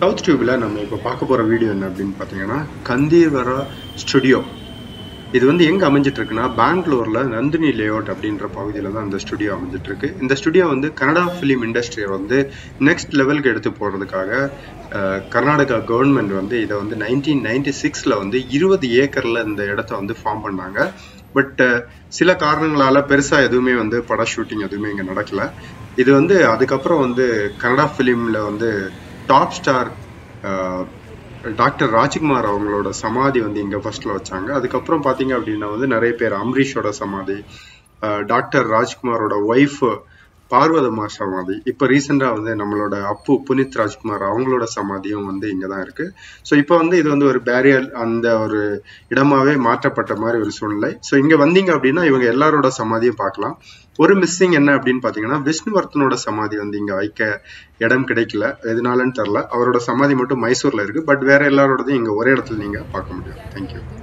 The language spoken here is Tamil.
சவுத் டியூப்ல நம்ம இப்போ பார்க்க போற வீடியோ என்ன அப்படின்னு பார்த்தீங்கன்னா கந்தீர்வரா ஸ்டுடியோ இது வந்து எங்க அமைஞ்சிட்டு இருக்குன்னா பெங்களூர்ல நந்தினி லேஅவுட் அப்படின்ற பகுதியில தான் இந்த ஸ்டுடியோ அமைஞ்சிட்டு இருக்கு இந்த ஸ்டுடியோ வந்து கனடா ஃபிலிம் இண்டஸ்ட்ரியை வந்து நெக்ஸ்ட் லெவலுக்கு எடுத்து போறதுக்காக அஹ், கர்நாடகா கவர்மெண்ட் வந்து இதை வந்து நைன்டீன் நைன்டி சிக்ஸ்ல வந்து இருபது ஏக்கர்ல இந்த இடத்த வந்து ஃபார்ம் பண்ணாங்க பட் சில காரணங்களால பெருசா எதுவுமே வந்து பட ஷூட்டிங் எதுவுமே இங்க நடக்கல இது வந்து அதுக்கப்புறம் வந்து கன்னடா ஃபிலிம்ல வந்து டாப் ஸ்டார் டாக்டர் ராஜ்குமார் அவங்களோட சமாதி வந்து இங்க ஃபர்ஸ்ட்ல வச்சாங்க அதுக்கப்புறம் பாத்தீங்க அப்படின்னா வந்து நிறைய பேர் அம்ரீஷோட சமாதி அஹ் டாக்டர் ராஜ்குமாரோட ஒய்ஃப் பார்வதம்மா சமாதி இப்போ ரீசெண்டா வந்து நம்மளோட அப்பு புனித் ராஜ்குமார் அவங்களோட சமாதியும் வந்து இங்க தான் இருக்கு ஸோ இப்போ வந்து இது வந்து ஒரு பேரியர் அந்த ஒரு இடமாவே மாற்றப்பட்ட மாதிரி ஒரு சூழ்நிலை ஸோ இங்க வந்தீங்க அப்படின்னா இவங்க எல்லாரோட சமாதியும் பார்க்கலாம் ஒரு மிஸ்ஸிங் என்ன அப்படின்னு பாத்தீங்கன்னா விஷ்ணுவர்த்தனோட சமாதி வந்து இங்க வைக்க இடம் கிடைக்கல எதனாலன்னு தெரியல அவரோட சமாதி மட்டும் மைசூர்ல இருக்கு பட் வேற எல்லாரோடதையும் இங்க ஒரே இடத்துல நீங்க பார்க்க முடியும் தேங்க்யூ